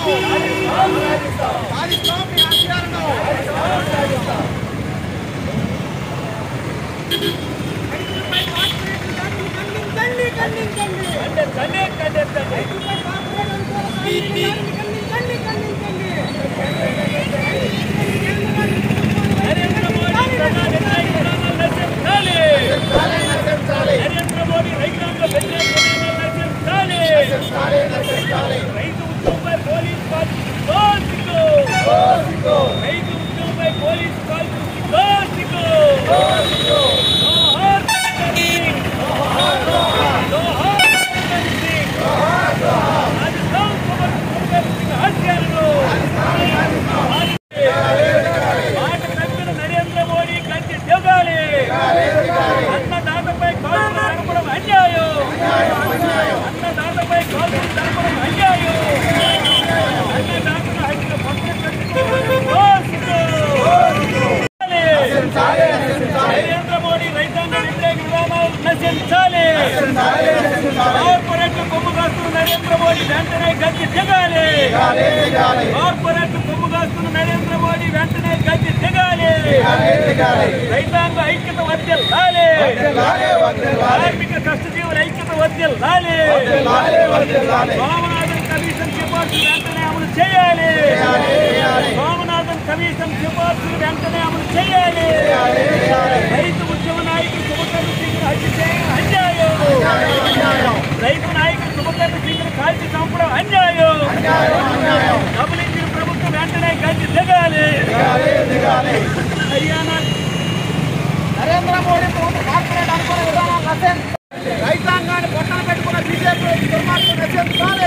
ఆశయాలను సాధిస్తాం మీ ఆశయాలను రైతులపై కార్పొరేట్ దాడులు ఖండించండి ఖండించండి ఖండించండి ఖండించండి రైతులపై కార్పొరేట్ అనుకూల దాడులు ఖండించండి నరేంద్ర మోడీ ప్రజా వ్యతిరేక విధానాలు నశించాలి నరేంద్ర మోడీ రైతాంగ వ్యతిరేక విధానాలు నశించాలి రైతు ఉద్యమంపై పోలీస్ పాల్గొంటూ రైతు ఉద్యమంపై పోలీస్ పాల్గొంటూ జోహార్ భగత్ సింగ్ జోహార్ భగత్ సింగ్ రాజస్థాన్ భగత్ సింగ్ హత్యలను మాట తప్పిన నరేంద్ర మోడీ కంటి దిగాలి అన్నదాతపై కాల్పులు జరపడం అన్యాయం అన్నదాతపై కాల్పులు జరపడం అన్యాయం అన్నదాతల హక్కుల పక్కన పెట్టుకోవడం దోషులు. నరేంద్ర మోడీ రైతాంగ వ్యతిరేక విధానాలు నశించాలి కార్పొరేట్లు కొమ్ము కాస్తున్న నరేంద్ర మోడీ వెంటనే గద్దె దిగాలి కార్పొరేట్లు కొమ్ము కాస్తున్న నరేంద్ర మోడీ వెంటనే గద్దె దిగాలి రైతాంగ ఐక్యత వర్దిల్లాలి కార్మిక కష్టజీవుల ఐక్యత వర్దిల్లాలి సోమనాథన్ కమిషన్ సిఫార్సులు వెంటనే అమలు చేయాలి సోమనాథన్ కమిషన్ సిఫార్సులు వెంటనే అమలు చేయాలి రైతు ఉద్యమ నాయకులు శుభకర్ణ సింగ్ హత్య చేయడం అన్యాయం రైతు నాయకులు శుభకర్ణ సింగ్ కాల్చి చంపడం అన్యాయం డబుల్ ఇంజిన్ ప్రభుత్వం వెంటనే గంటి దిగాలి హర్యానా నరేంద్ర మోడీ ప్రభుత్వ కార్పొరేట్ అనుకున్న విధానాలు నశించాలి రైతాంగాన్ని పొట్టన పెట్టుకున్న బీజేపీ దుర్మార్గం నశించాలి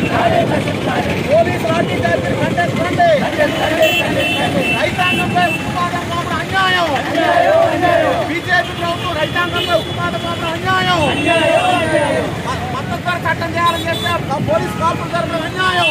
పోలీసు లాఠీ చార్జీలు ఖండించండి రైతాంగంపై ఉక్కుపాదం మాత్రం అన్యాయం బీజేపీ ప్రభుత్వం రైతాంగంపై ఉక్కుపాదం మాత్రం అన్యాయం మ- మద్దతు ధర చట్టం చేయాలని చెప్పి పోలీసు కాల్పులు జరపడం అన్యాయం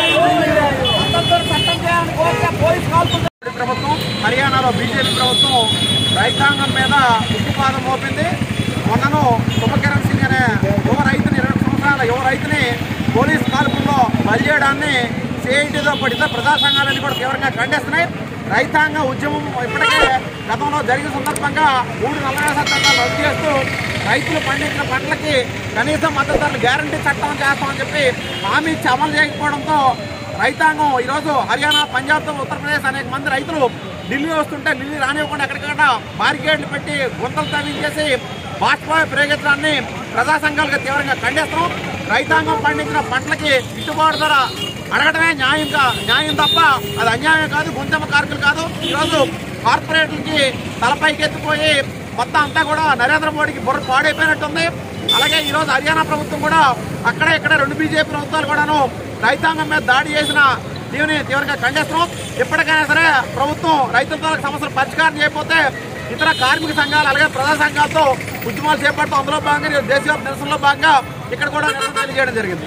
మద్దతు ధర చట్టం చేయాలని కోరితే పోలీసు కాల్పులు జరపడం ప్రభుత్వం హర్యానాలో బీజేపీ ప్రభుత్వం రైతాంగం మీద ఉక్కుపాదం మోపింది మొన్నను శుభకిరణ్ సింగ్ అనే యువ రైతుని ఇరవై సంవత్సరాల యువ రైతుని పోలీస్ కాల్పుల్లో బలిచేయడాన్ని సిఐటితో పడితే ప్రజా సంఘాలన్నీ కూడా తీవ్రంగా ఖండిస్తున్నాయి రైతాంగ ఉద్యమం ఇప్పటికే గతంలో జరిగిన సందర్భంగా మూడు నలభై చట్టాలు రద్దు చేస్తూ రైతులు పండించిన పంటలకి కనీసం మద్దతు ధరలు గ్యారంటీ చట్టం చేస్తామని చెప్పి హామీ ఇచ్చి అమలు చేయకపోవడంతో రైతాంగం ఈరోజు హర్యానా పంజాబ్తో ఉత్తరప్రదేశ్ అనేక మంది రైతులు ఢిల్లీ వస్తుంటే ఢిల్లీ రానివ్వకుండా ఎక్కడికక్కడ బారికేడ్లు పెట్టి గుంతలు తవ్వించేసి బాష్పాయ ప్రయోగించడాన్ని ప్రజా సంఘాలుగా తీవ్రంగా ఖండిస్తాం రైతాంగం పండించిన పంటలకి గిట్టుబాటు ధర అడగడమే న్యాయంగా న్యాయం తప్ప అది అన్యాయం కాదు గుంతెమ్మ కార్మికులు కాదు ఈరోజు కార్పొరేట్లకి తలపైకి ఎత్తిపోయి మొత్తం అంతా కూడా నరేంద్ర మోడీకి బుర్ర పాడైపోయినట్టుంది అలాగే ఈరోజు హర్యానా ప్రభుత్వం కూడా అక్కడ ఇక్కడ రెండు బీజేపీ ప్రభుత్వాలు కూడాను రైతాంగం మీద దాడి చేసిన దీనిని తీవ్రంగా ఖండిస్తున్నాం ఇప్పటికైనా సరే ప్రభుత్వం రైతుల తాలూకు సమస్యలు పరిష్కారం చేయకపోతే ఇతర కార్మిక సంఘాలు అలాగే ప్రజా సంఘాలతో ఉద్యమాలు చేపడుతూ అందులో భాగంగా ఈరోజు దేశవ్యాప్త నిరసనలో భాగంగా ఇక్కడ కూడా నిరసన తెలియజేయడం జరిగింది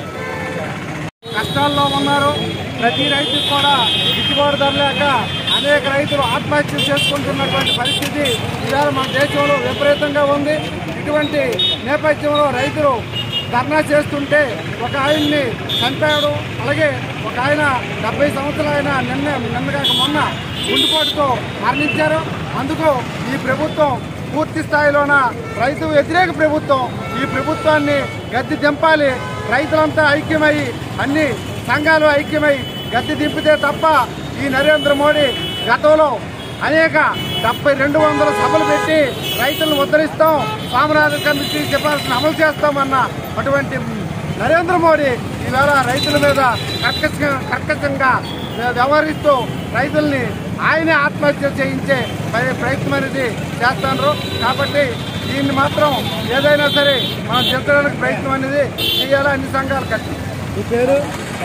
కష్టాల్లో ఉన్నారు ప్రతి రైతుకు కూడా గిట్టుబాటు ధర లేక అనేక రైతులు ఆత్మహత్యలు చేసుకుంటున్నటువంటి పరిస్థితి ఇవాళ మన దేశంలో విపరీతంగా ఉంది ఇటువంటి నేపథ్యంలో రైతులు ధర్నా చేస్తుంటే ఒక ఆయన్ని చంపాడు అలాగే ఒక ఆయన డెబ్బై సంవత్సరాలు ఆయన నిన్న నిన్నగాక మొన్న గుండెపోటుతో మరణించారు అందుకు ఈ ప్రభుత్వం పూర్తి స్థాయిలోన రైతు వ్యతిరేక ప్రభుత్వం ఈ ప్రభుత్వాన్ని గద్దె దింపాలి రైతులంతా ఐక్యమై అన్ని సంఘాలు ఐక్యమై గద్దె దింపితే తప్ప ఈ నరేంద్ర మోడీ గతంలో అనేక డెబ్బై రెండు వందల సభలు పెట్టి రైతులను ఉద్ధరిస్తాం స్వామినాథన్ కమిటీ సిఫార్సును అమలు చేస్తామన్న అటువంటి నరేంద్ర మోడీ ఈవేళ రైతుల మీద కర్కశ కర్కశంగా వ్యవహరిస్తూ రైతుల్ని ఆయనే ఆత్మహత్య చేయించే ప్రయ- ప్రయత్నం అనేది చేస్తున్నారు కాబట్టి దీన్ని మాత్రం ఏదైనా సరే మనం దించడానికి ప్రయత్నం అనేది చేయాలి అన్ని సంఘాలు కలిసి మీ పేరు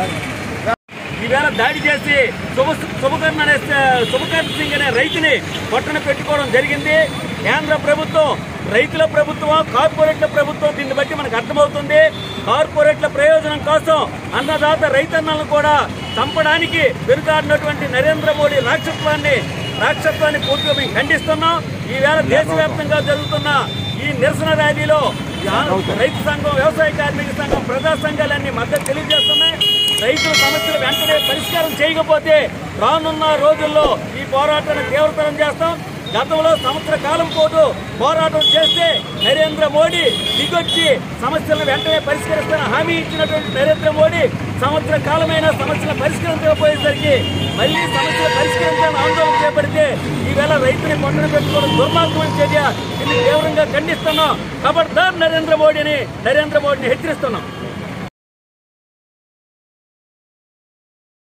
ఈవేళ దాడి చేసి శుభ శుభకర్ణ అనే శుభకర్ణ సింగ్ అనే రైతుని పట్టణ పెట్టుకోవడం జరిగింది కేంద్ర ప్రభుత్వం రైతుల ప్రభుత్వం కార్పొరేట్ల ప్రభుత్వం దీన్ని బట్టి మనకు అర్థమవుతుంది కార్పొరేట్ల ప్రయోజనం కోసం అన్నదాత రైతన్నలను కూడా చంపడానికి వెనుకాడినటువంటి నరేంద్ర మోడీ రాక్షత్వాన్ని రాక్షత్వాన్ని పూర్తిగా మేము ఖండిస్తున్నాం ఈవేళ దేశవ్యాప్తంగా జరుగుతున్న ఈ నిరసన ర్యాలీలో యా- రైతు సంఘం వ్యవసాయ కార్మిక సంఘం ప్రజా సంఘాలన్నీ మద్దతు తెలియజేస్తున్నాయి రైతుల సమస్యలు వెంటనే పరిష్కారం చేయకపోతే రానున్న రోజుల్లో ఈ పోరాటాన్ని తీవ్రతరం చేస్తాం గతంలో సంవత్సర కాలం పాటు పోరాటం చేస్తే నరేంద్ర మోడీ దిగొచ్చి సమస్యలను వెంటనే పరిష్కరిస్తాన హామీ ఇచ్చినటువంటి నరేంద్ర మోడీ సంవత్సర కాలమైన సమస్యలు పరిష్కరించకపోయేసరికి మళ్ళీ సమస్యలు పరిష్కరించాలని ఆందోళన చేపడితే ఈవేళ రైతుని పొట్టన పెట్టుకోవడం దుర్మార్గమైన చర్య దీన్ని తీవ్రంగా ఖండిస్తున్నాం ఖబర్దార్ నరేంద్ర మోడీని నరేంద్ర మోడీని హెచ్చరిస్తున్నాం